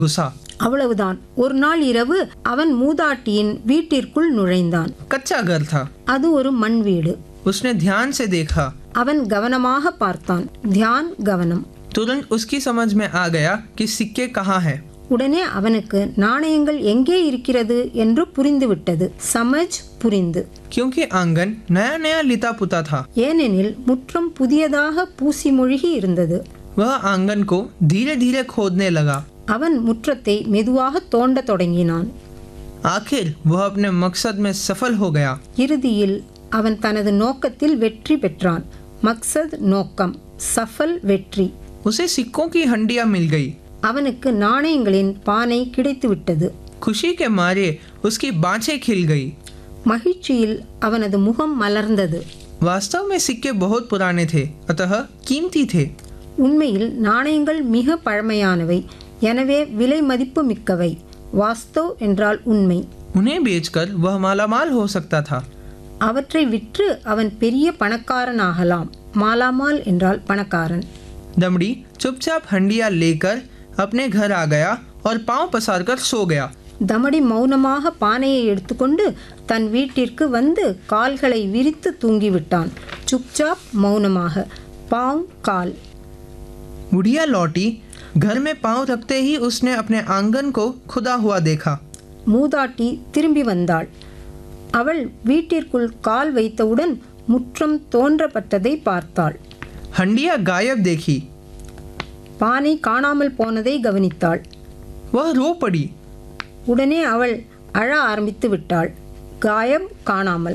घुसा அவ்வளவுதான் ஒரு நாள் இரவு அவன் மூதாட்டியின் வீட்டிற்குள் நுழைந்தான் कच्चा घर था அது ஒரு மண் வீடு उसने ध्यान से देखा அவன் கவனமாக பார்த்தான் தியான் கவனம் तुरंत उसकी समझ में आ गया कि सिक्के कहाँ हैं உடனே அவனுக்கு நாணயங்கள் எங்கே இருக்கிறது என்று புரிந்துவிட்டது சமஜ் புரிந்து क्योंकि आंगन नया नया लिता पुता था ஏனெனில் முற்றம் புதியதாக பூசி மொழிகி இருந்தது वह आंगन को धीरे धीरे खोदने लगा அவன் முற்றத்தை மெதுவாக தோண்டத் தொடங்கினான் आखिर वह अपने मकसद में सफल हो गया இறுதியில் அவன் தனது நோக்கத்தில் வெற்றி பெற்றான் மக்சத் நோக்கம் சஃபல் வெற்றி उसे सिक्कों की हंडिया मिल गई அவனுக்கு நாணயங்களின் பானை கிடைத்துவிட்டது खुशी के मारे उसकी बाँछें खिल गई மகிழ்ச்சியில் அவனது முகம் மலர்ந்தது वास्तव में सिक्के बहुत पुराने थे अतः कीमती थे உண்மையில் நாணயங்கள் மிக பழமையானவை எனவே விலை மதிப்பு மிக்கவை வாஸ்தவ் என்றால் உண்மை उन्हें बेचकर वह मालामाल हो सकता था அவற்றை விற்று அவன் பெரிய பணக்காரனாகலாம் மாலாமால் என்றால் பணக்காரன் दमड़ी चुपचाप हंडिया लेकर अपने घर आ गया और पांव पसार कर सो गया தமடி மௌனமாக பானையை எடுத்துக்கொண்டு தன் வீட்டிற்கு வந்து கால்களை விரித்து தூங்கிவிட்டான் சுப்சாப் மௌனமாக பாங் கால் बुढ़िया लौटी घर में पांव रखते ही उसने अपने आंगन को खुदा हुआ देखा மூதாட்டி திரும்பி வந்தாள் அவள் வீட்டிற்குள் கால் வைத்தவுடன் முற்றம் தோன்றப்பட்டதை பார்த்தாள் हंडिया गायब देखी பானை காணாமல் போனதை கவனித்தாள் वह रो पड़ी உடனே அவள் அழ ஆரம்பித்து விட்டாள் காயம் காணாமல்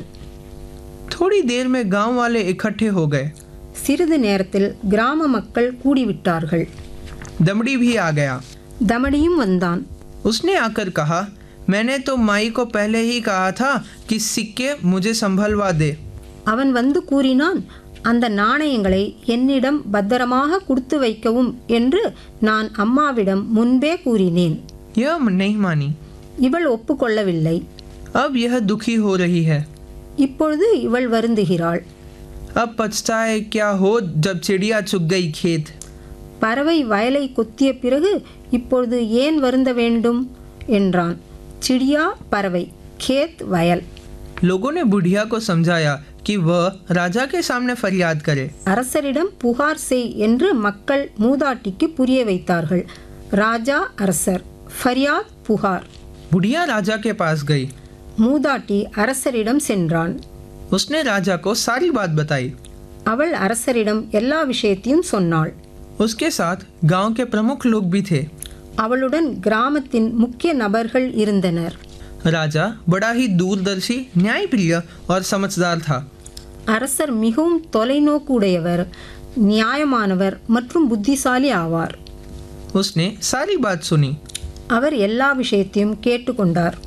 थोड़ी देर में गांव वाले इकट्ठे हो गए சிறிது நேரத்தில் கிராம மக்கள் கூடிவிட்டார்கள் दमड़ी भी आ गया தமடியும் வந்தான் उसने आकर कहा मैंने तो माई को पहले ही कहा था कि सिक्के मुझे संभलवा दे அவன் வந்து கூறினான் அந்த நாணயங்களை என்னிடம் பத்திரமாக கொடுத்து வைக்கவும் என்று நான் அம்மாவிடம் முன்பே கூறினேன் यह नहीं मानी இவள் ஒப்புக்கொள்ளவில்லை अब यह दुखी हो रही है இப்பொழுது இவள் வருந்துகிறாள் अब पछताए क्या हो जब चिड़िया चुग गई खेत பறவை வயலை கொத்திய பிறகு இப்பொழுது ஏன் வருந்த வேண்டும் என்றான் சிடியா பறவை கேத் வயல் लोगों ने बुढ़िया को समझाया कि वह राजा के सामने फरियाद करे அரசரிடம் புகார் செய் என்று மக்கள் மூதாட்டிக்கு புரிய வைத்தார்கள் ராஜா அரசர் ஃபரியாத் புகார் बुढ़िया राजा के पास गई மூதாட்டி அரசரிடம் சென்றான் उसने राजा को सारी बात बताई அவள் அரசரிடம் எல்லா விஷயத்தையும் சொன்னாள் उसके साथ गांव के प्रमुख लोग भी थे அவளுடன் கிராமத்தின் முக்கிய நபர்கள் இருந்தனர் राजा बड़ा ही दूरदर्शी न्यायप्रिय और समझदार था அரசர் மிகவும் தொலைநோக்கு உடையவர் நியாயமானவர் மற்றும் புத்திசாலி ஆவார் उसने सारी बात सुनी அவர் எல்லா விஷயத்தையும் கேட்டுக்கொண்டார்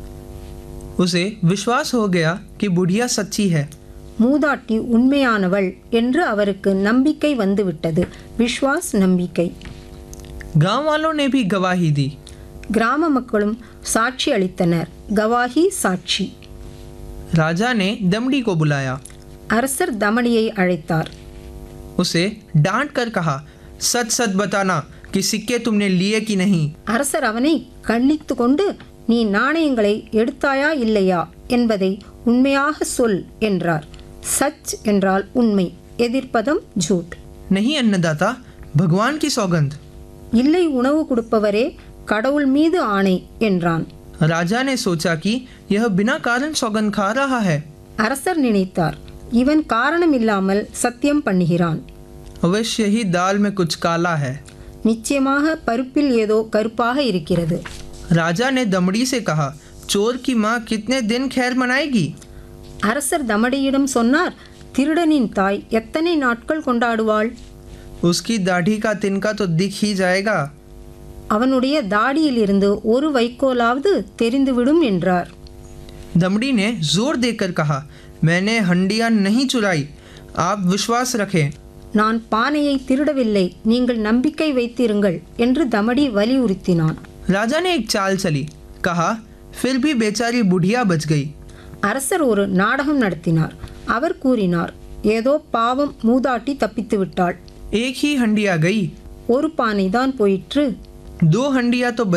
उसे विश्वास हो गया कि बुढ़िया सच्ची है மூதாட்டி உண்மையானவள் என்று அவருக்கு நம்பிக்கை வந்துவிட்டது விஸ்வாஸ் நம்பிக்கை गांव वालों ने भी गवाही दी கிராம மக்களும் சாட்சி அளித்தனர் கவாஹி சாட்சி राजा ने दमड़ी को बुलाया அரசர் தமணியை அழைத்தார் उसे डांट कर कहा सच सच बताना कि सिक्के तुमने लिए कि नहीं அரசர் அவனை கண்டித்து கொண்டு நீ நாணயங்களை எடுத்தாயா இல்லையா என்பதை உண்மையாக சொல் என்றார் சச் என்றால் உண்மை எதிர்ப்பதம் ஜூட் नहीं अन्नदाता भगवान की सौगंध இல்லை உணவு கொடுப்பவரே கடவுள் மீது ஆணை என்றான் राजा ने सोचा कि यह बिना कारण सौगंध खा रहा है அரசர் நினைத்தார் இவன் காரணம் இல்லாமல் சத்தியம் பண்ணுகிறான் अवश्य ही दाल में कुछ काला है நிச்சயமாக பருப்பில் ஏதோ கருப்பாக இருக்கிறது राजा ने दमड़ी से कहा चोर की माँ कितने दिन खैर मनाएगी அரசர் தமடியிடம் சொன்னார் திருடனின் தாய் எத்தனை நாட்கள் கொண்டாடுவாள் उसकी दाढ़ी का तिनका तो दिख ही जाएगा அவனுடைய தாடியிலிருந்து ஒரு வைக்கோலாவது தெரிந்துவிடும் என்றார் दमड़ी ने जोर देकर कहा मैंने हंडिया नहीं चुराई आप विश्वास रखें நான் பானையை திருடவில்லை நீங்கள் நம்பிக்கை வைத்திருங்கள் என்று தமடி வலியுறுத்தினான் राजा ने एक चाल चली कहा फिर भी बेचारी बुढ़िया बच गई அரசர் ஒரு நாடகம் நடத்தினார் அவர் கூறினார் ஏதோ பாவம் மூதாட்டி தப்பித்து விட்டாள் एक ही हंडिया गई ஒரு பானை தான் போயிற்று दो हंडिया तो